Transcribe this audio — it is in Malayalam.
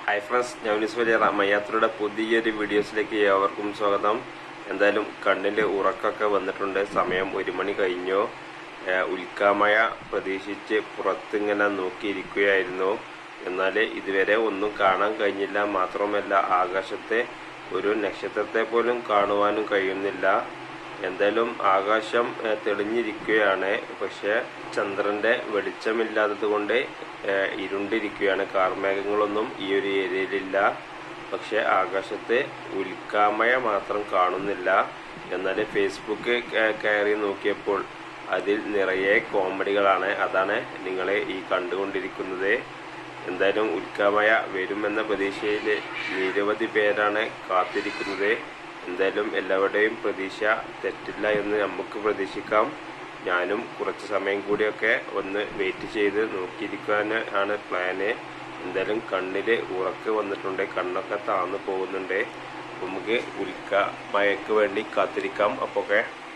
ഹായ് ഫ്രണ്ട്സ് ഞാൻ വലിയ റമയാത്രയുടെ പുതിയൊരു വീഡിയോസിലേക്ക് ഏവർക്കും സ്വാഗതം എന്തായാലും കണ്ണിൻ്റെ ഉറക്കമൊക്കെ വന്നിട്ടുണ്ട് സമയം ഒരു മണി കഴിഞ്ഞു ഏഹ് ഉൽക്കാമയ പ്രതീക്ഷിച്ച് പുറത്തിങ്ങനെ നോക്കിയിരിക്കുകയായിരുന്നു എന്നാൽ ഇതുവരെ ഒന്നും കാണാൻ കഴിഞ്ഞില്ല മാത്രമല്ല ആകാശത്തെ ഒരു നക്ഷത്രത്തെ പോലും കാണുവാനും കഴിയുന്നില്ല എന്തായാലും ആകാശം ഏഹ്, തെളിഞ്ഞിരിക്കുകയാണ് പക്ഷെ ചന്ദ്രന്റെ വെളിച്ചമില്ലാത്തത് കൊണ്ട് ഏഹ്, ഇരുണ്ടിരിക്കുകയാണ് കാർമേഘങ്ങളൊന്നും ഈ ഒരു ഏരിയയിലില്ല പക്ഷെ ആകാശത്ത് ഉൽക്കാമയ മാത്രം കാണുന്നില്ല എന്നാൽ ഫേസ്ബുക്ക് ക- കയറി നോക്കിയപ്പോൾ അതിൽ നിറയെ കോമഡികളാണ് അതാണ് നിങ്ങളെ ഈ കണ്ടുകൊണ്ടിരിക്കുന്നത് എന്തായാലും ഉൽക്കാമയ വരുമെന്ന പ്രതീക്ഷയിൽ നിരവധി പേരാണ് കാത്തിരിക്കുന്നത് എന്തായാലും എല്ലാവരുടെയും പ്രതീക്ഷ തെറ്റില്ല എന്ന് നമുക്ക് പ്രതീക്ഷിക്കാം ഞാനും കുറച്ച് സമയം കൂടിയൊക്കെ ഒന്ന് വെയിറ്റ് ചെയ്ത് നോക്കിയിരിക്കാൻ ആണ് പ്ലാന് എന്തായാലും കണ്ണിൽ ഉറക്ക് വന്നിട്ടുണ്ട് കണ്ണൊക്കെ താന്നു പോകുന്നുണ്ട് നമുക്ക് ഉൽക്ക മയക്ക് വേണ്ടി കാത്തിരിക്കാം അപ്പോൾ ഓക്കെ